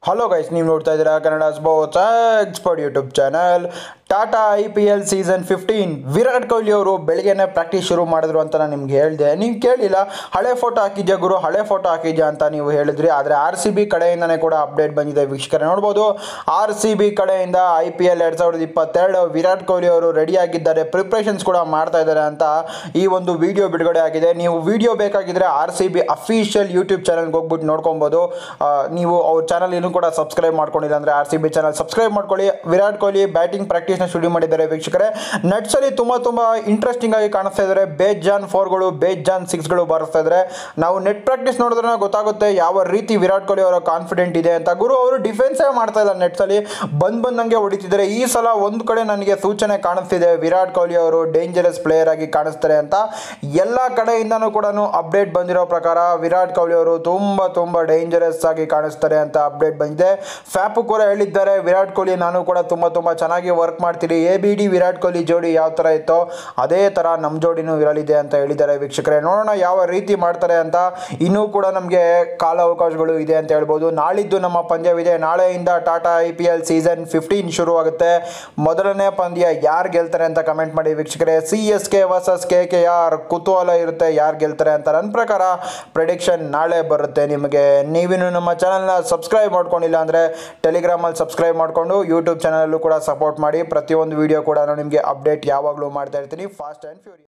hello guys ನೀವು ನೋಡ್ತಾ ಇದ್ದೀರಾ Kannada sports expert YouTube channel Tata I P L season fifteen Virat Kohli ಅವರು ಬೆಳಗ್ಗೆನೇ ಪ್ರಾಕ್ಟೀಸ್ ಶುರು ಮಾಡಿದ್ರು ಅಂತ ನಾನು ನಿಮ್ಗೆ ಹೇಳಿದೆ ನೀವು ಕೇಳಿಲ್ಲ ಹಳೆ ಫೋಟೋ ಹಾಕಿದ್ಯಾ ಗುರು ಹಳೆ ಫೋಟೋ ಹಾಕಿದ್ಯಾ ಅಂತ ನೀವು ಹೇಳಿದ್ರಿ ಆದರೆ ಆರ್ ಸಿ ಬಿ ಕಡೆಯಿಂದನೇ ಕೂಡ ಅಪ್ಡೇಟ್ ಬಂದಿದೆ ವೀಕ್ಷಕರೇ ನೋಡ್ಬೋದು ಆರ್ ಸಿ ಬಿ ಕಡೆಯಿಂದ ಐ ಪಿ ಎಲ್ ಎರಡು ಸಾವಿರದ ಇಪ್ಪತ್ತೆರಡು ವಿರಾಟ್ ಕೊಹ್ಲಿ ಅವರು ರೆಡಿಯಾಗಿದ್ದಾರೆ ಪ್ರಿಪ್ರೇಷನ್ಸ್ ಕೂಡ ಮಾಡ್ತಾ ಇದ್ದಾರೆ ಅಂತ ಈ ಒಂದು ವಿಡಿಯೋ ಬಿಡುಗಡೆ ಆಗಿದೆ ನೀವು ವಿಡಿಯೋ ಬೇಕಾಗಿದ್ದರೆ R C B official YouTube ಚಾನಲ್ಗೆ ಹೋಗ್ಬಿಟ್ಟು ನೋಡ್ಕೊಬೋದು ಆ, ನೀವು ಅವ್ರ ಚಾನಲ್ ಇನ್ನೂ ಕೂಡ ಸಬ್ಸ್ಕ್ರೈಬ್ ಮಾಡ್ಕೊಂಡಿಲ್ಲ ಅಂದರೆ R C B channel subscribe ಮಾಡ್ಕೊಳ್ಳಿ ವಿರಾಟ್ ಕೊಹ್ಲಿ ಬ್ಯಾಟಿಂಗ್ ಪ್ರಾಕ್ಟೀಸ್ನ ಶುರು ಮಾಡಿದ್ದಾರೆ ವೀಕ್ಷಕರೇ ನಟ್ಸಲ್ಲಿ ತುಂಬ ತುಂಬ ಇಂಟ್ರೆಸ್ಟಿಂಗ್ ಆಗಿ ಕಾಣಿಸ್ತಾ ಇದ್ದಾರೆ ಬೇಜಾನ್ ಫೋರ್ಗಳು ಬೇಜಾನ್ ಸಿಕ್ಸ್ಗಳು ಬಾರಿಸ್ತಾ ಇದ್ದಾರೆ ನಾವು ನೆಟ್ ಪ್ರಾಕ್ಟೀಸ್ ನೋಡಿದ್ರೆ ಗೊತ್ತಾಗುತ್ತೆ ಯಾವ ರೀತಿ ವಿರಾಟ್ ಕೊಹ್ಲಿ ಅವರ ಕಾನ್ಫಿಡೆಂಟ್ ಇದೆ ಅಂತ ಗುರು ಅವರು ಡಿಫೆನ್ಸೇ ಮಾಡ್ತಾ ಇಲ್ಲ ನೆಟ್ಸಲ್ಲಿ ಬಂದ್ ಬಂದಂಗೆ ಹೊಡಿತಿದ್ದಾರೆ ಈ ಸಲ ಒಂದು ಕಡೆ ನನಗೆ ಸೂಚನೆ ಕಾಣಿಸ್ತಿದೆ ವಿರಾಟ್ ಕೊಹ್ಲಿ ಅವರು ಡೇಂಜರಸ್ ಪ್ಲೇಯರ್ ಆಗಿ ಕಾಣಿಸ್ತಾರೆ ಅಂತ ಎಲ್ಲ ಕಡೆಯಿಂದನೂ ಕೂಡ ಅಪ್ಡೇಟ್ ಬಂದಿರೋ ಪ್ರಕಾರ ವಿರಾಟ್ ಕೊಹ್ಲಿ ಅವರು ತುಂಬ ತುಂಬ ಡೇಂಜರಸ್ ಆಗಿ ಕಾಣಿಸ್ತಾರೆ ಅಂತ ಅಪ್ಡೇಟ್ ಬಂದಿದೆ ಫ್ಯಾಪು ಕೂಡ ಹೇಳಿದ್ದಾರೆ ವಿರಾಟ್ ಕೊಹ್ಲಿ ನಾನು ಕೂಡ ತುಂಬ ತುಂಬ ಚೆನ್ನಾಗಿ ವರ್ಕ್ ಮಾಡ್ತೀನಿ A B D Virat Kohli ಜೋಡಿ ಯಾವ ಥರ ಇತ್ತೋ ಅದೇ ಥರ ನಮ್ಮ ಜೋಡಿನೂ ಇರಲಿದೆ ಅಂತ ಹೇಳಿದ್ದಾರೆ ವೀಕ್ಷಕರೇ ನೋಡೋಣ ಯಾವ ರೀತಿ ಮಾಡ್ತಾರೆ ಅಂತ ಇನ್ನೂ ಕೂಡ ನಮಗೆ ಕಾಲಾವಕಾಶಗಳು ಇದೆ ಅಂತ ಹೇಳ್ಬೋದು ನಾಳಿದ್ದು ನಮ್ಮ ಪಂದ್ಯವಿದೆ ನಾಳೆಯಿಂದ Tata I P L season fifteen ಶುರುವಾಗುತ್ತೆ ಮೊದಲನೇ ಪಂದ್ಯ ಯಾರು ಗೆಲ್ತಾರೆ ಅಂತ ಕಮೆಂಟ್ ಮಾಡಿ ವೀಕ್ಷಕರೇ C S K versus K K R ಕುತೂಹಲ ಇರುತ್ತೆ ಯಾರು ಗೆಲ್ತಾರೆ ಅಂತ ನನ್ನ ಪ್ರಕಾರ ಪ್ರೆಡಿಕ್ಷನ್ ನಾಳೆ ಬರುತ್ತೆ ನಿಮಗೆ ನೀವಿನ್ನು ನಮ್ಮ ಚಾನಲ್ನ ಸಬ್ಸ್ಕ್ರೈಬ್ ಮಾಡ್ಕೊಂಡಿಲ್ಲ ಅಂದರೆ ಟೆಲಿಗ್ರಾಮಲ್ಲಿ ಸಬ್ಸ್ಕ್ರೈಬ್ ಮಾಡಿಕೊಂಡು ಯೂಟ್ಯೂಬ್ ಚಾನಲಲ್ಲೂ ಕೂಡ ಸಪೋರ್ಟ್ ಮಾಡಿ ಪ್ರತಿಯೊಂದು ವಿಡಿಯೋ ಕೂಡ ನಾನು ನಿಮಗೆ ಅಪ್ಡೇಟ್ ಯಾವಾಗಲೂ ಮಾಡ್ತಾ ಇರ್ತೀನಿ ಫಾಸ್ಟ್ ಆ್ಯಂಡ್ ಫ್ಯೂರಿ